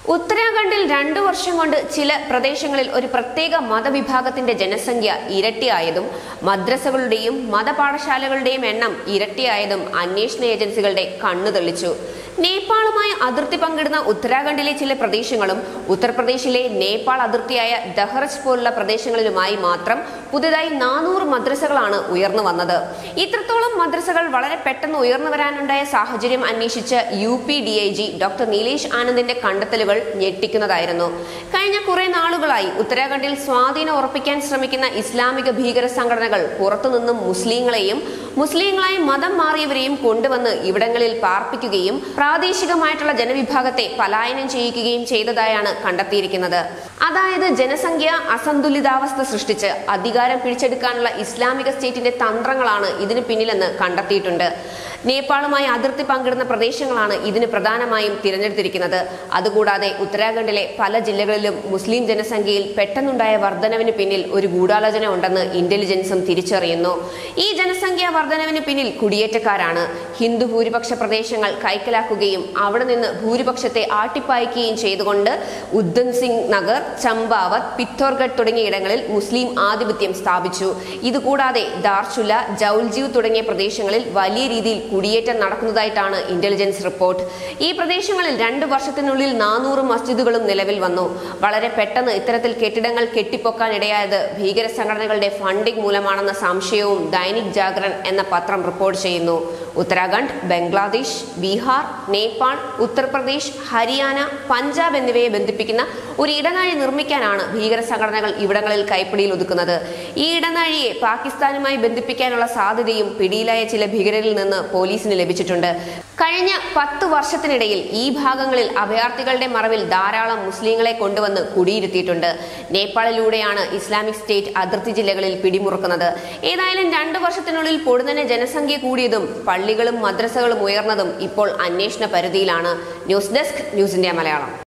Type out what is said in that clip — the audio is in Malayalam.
ഉത്തരാഖണ്ഡിൽ രണ്ടു വർഷം കൊണ്ട് ചില പ്രദേശങ്ങളിൽ ഒരു പ്രത്യേക മതവിഭാഗത്തിന്റെ ജനസംഖ്യ ഇരട്ടിയായതും മദ്രസകളുടെയും മതപാഠശാലകളുടെയും എണ്ണം ഇരട്ടിയായതും അന്വേഷണ ഏജൻസികളുടെ കണ്ണു തെളിച്ചു നേപ്പാളുമായി അതിർത്തി പങ്കിടുന്ന ഉത്തരാഖണ്ഡിലെ ചില പ്രദേശങ്ങളും ഉത്തർപ്രദേശിലെ നേപ്പാൾ അതിർത്തിയായ ദഹ്റജ് പോലുള്ള പ്രദേശങ്ങളിലുമായി മാത്രം പുതുതായി നാനൂറ് മദ്രസകളാണ് ഉയർന്നു വന്നത് ഇത്രത്തോളം മദ്രസകൾ വളരെ പെട്ടെന്ന് ഉയർന്നു വരാനുണ്ടായ സാഹചര്യം അന്വേഷിച്ച U P D I G doctor Nilesh ആനന്ദിന്റെ കണ്ടെത്തലുകൾ ഞെട്ടിക്കുന്നതായിരുന്നു കഴിഞ്ഞ കുറെ നാളുകളായി ഉത്തരാഖണ്ഡിൽ സ്വാധീനം ഉറപ്പിക്കാൻ ശ്രമിക്കുന്ന ഇസ്ലാമിക ഭീകര സംഘടനകൾ പുറത്തുനിന്നും മുസ്ലിങ്ങളെയും മുസ്ലിങ്ങളായി മതം മാറിയവരെയും കൊണ്ടുവന്ന് ഇവിടങ്ങളിൽ പാർപ്പിക്കുകയും പ്രാദേശികമായിട്ടുള്ള ജനവിഭാഗത്തെ പലായനം ചെയ്യിക്കുകയും ചെയ്തതായാണ് കണ്ടെത്തിയിരിക്കുന്നത് അതായത് ജനസംഖ്യ അസന്തുലിതാവസ്ഥ സൃഷ്ടിച്ച് അധികാരം പിടിച്ചെടുക്കാനുള്ള ഇസ്ലാമിക സ്റ്റേറ്റിന്റെ തന്ത്രങ്ങളാണ് ഇതിന് പിന്നിലെന്ന് കണ്ടെത്തിയിട്ടുണ്ട് നേപ്പാളുമായി അതിർത്തി പങ്കിടുന്ന പ്രദേശങ്ങളാണ് ഇതിന് പ്രധാനമായും തിരഞ്ഞെടുത്തിരിക്കുന്നത് അതുകൂടാതെ ഉത്തരാഖണ്ഡിലെ പല ജില്ലകളിലും മുസ്ലിം ജനസംഖ്യയിൽ പെട്ടെന്നുണ്ടായ വർധനവിന് പിന്നിൽ ഒരു ഗൂഢാലോചന ഉണ്ടെന്ന് ഇന്റലിജൻസും തിരിച്ചറിയുന്നു ഈ ജനസംഖ്യാ വർധനവിന് പിന്നിൽ കുടിയേറ്റക്കാരാണ് ഹിന്ദു ഭൂരിപക്ഷ പ്രദേശങ്ങൾ കൈക്കലാക്കുകയും അവിടെ നിന്ന് ഭൂരിപക്ഷത്തെ ആട്ടിപ്പായിക്കുകയും ചെയ്തുകൊണ്ട് ഉദ്ധം സിംഗ് നഗർ ചമ്പാവത് പിത്തോർഗഡ് തുടങ്ങിയ ഇടങ്ങളിൽ മുസ്ലിം ആധിപത്യം സ്ഥാപിച്ചു ഇതുകൂടാതെ ദാർചുല ജൗൽജീവ് തുടങ്ങിയ പ്രദേശങ്ങളിൽ വലിയ രീതിയിൽ കുടിയേറ്റം നടക്കുന്നതായിട്ടാണ് ഇന്റലിജൻസ് റിപ്പോർട്ട് ഈ പ്രദേശങ്ങളിൽ രണ്ട് വർഷത്തിനുള്ളിൽ നാനൂറ് മസ്ജിദുകളും നിലവിൽ വന്നു വളരെ പെട്ടെന്ന് ഇത്തരത്തിൽ കെട്ടിടങ്ങൾ കെട്ടിപ്പൊക്കാൻ ഇടയായത് ഭീകര സംഘടനകളുടെ ഫണ്ടിംഗ് മൂലമാണെന്ന സംശയവും ദൈനിക് ജാഗരൺ എന്ന പത്രം റിപ്പോർട്ട് ചെയ്യുന്നു ഉത്തരാഖണ്ഡ് ബംഗ്ലാദേശ് ബീഹാർ നേപ്പാൾ ഉത്തർപ്രദേശ് ഹരിയാന പഞ്ചാബ് എന്നിവയെ ബന്ധിപ്പിക്കുന്ന ഒരു ഇടനാഴി നിർമ്മിക്കാനാണ് ഭീകര സംഘടനകൾ ഇവിടങ്ങളിൽ കൈപ്പിടിയിൽ ഒതുക്കുന്നത് ഈ ഇടനാഴിയെ പാകിസ്ഥാനുമായി ബന്ധിപ്പിക്കാനുള്ള സാധ്യതയും പിടിയിലായ ചില ഭീകരരിൽ നിന്ന് പോലീസിന് ലഭിച്ചിട്ടുണ്ട് കഴിഞ്ഞ പത്ത് വർഷത്തിനിടയിൽ ഈ ഭാഗങ്ങളിൽ അഭയാർത്ഥികളുടെ മറവിൽ ധാരാളം മുസ്ലിങ്ങളെ കൊണ്ടുവന്ന് കുടിയിരുത്തിയിട്ടുണ്ട് നേപ്പാളിലൂടെയാണ് ഇസ്ലാമിക് സ്റ്റേറ്റ് അതിർത്തി ജില്ലകളിൽ പിടിമുറുക്കുന്നത് ഏതായാലും രണ്ടു വർഷത്തിനുള്ളിൽ പൊടുന്നനെ ജനസംഖ്യ കൂടിയതും പള്ളികളും മദ്രസകളും ഉയർന്നതും ഇപ്പോൾ അന്വേഷണ പരിധിയിലാണ് news desk news India Malayalam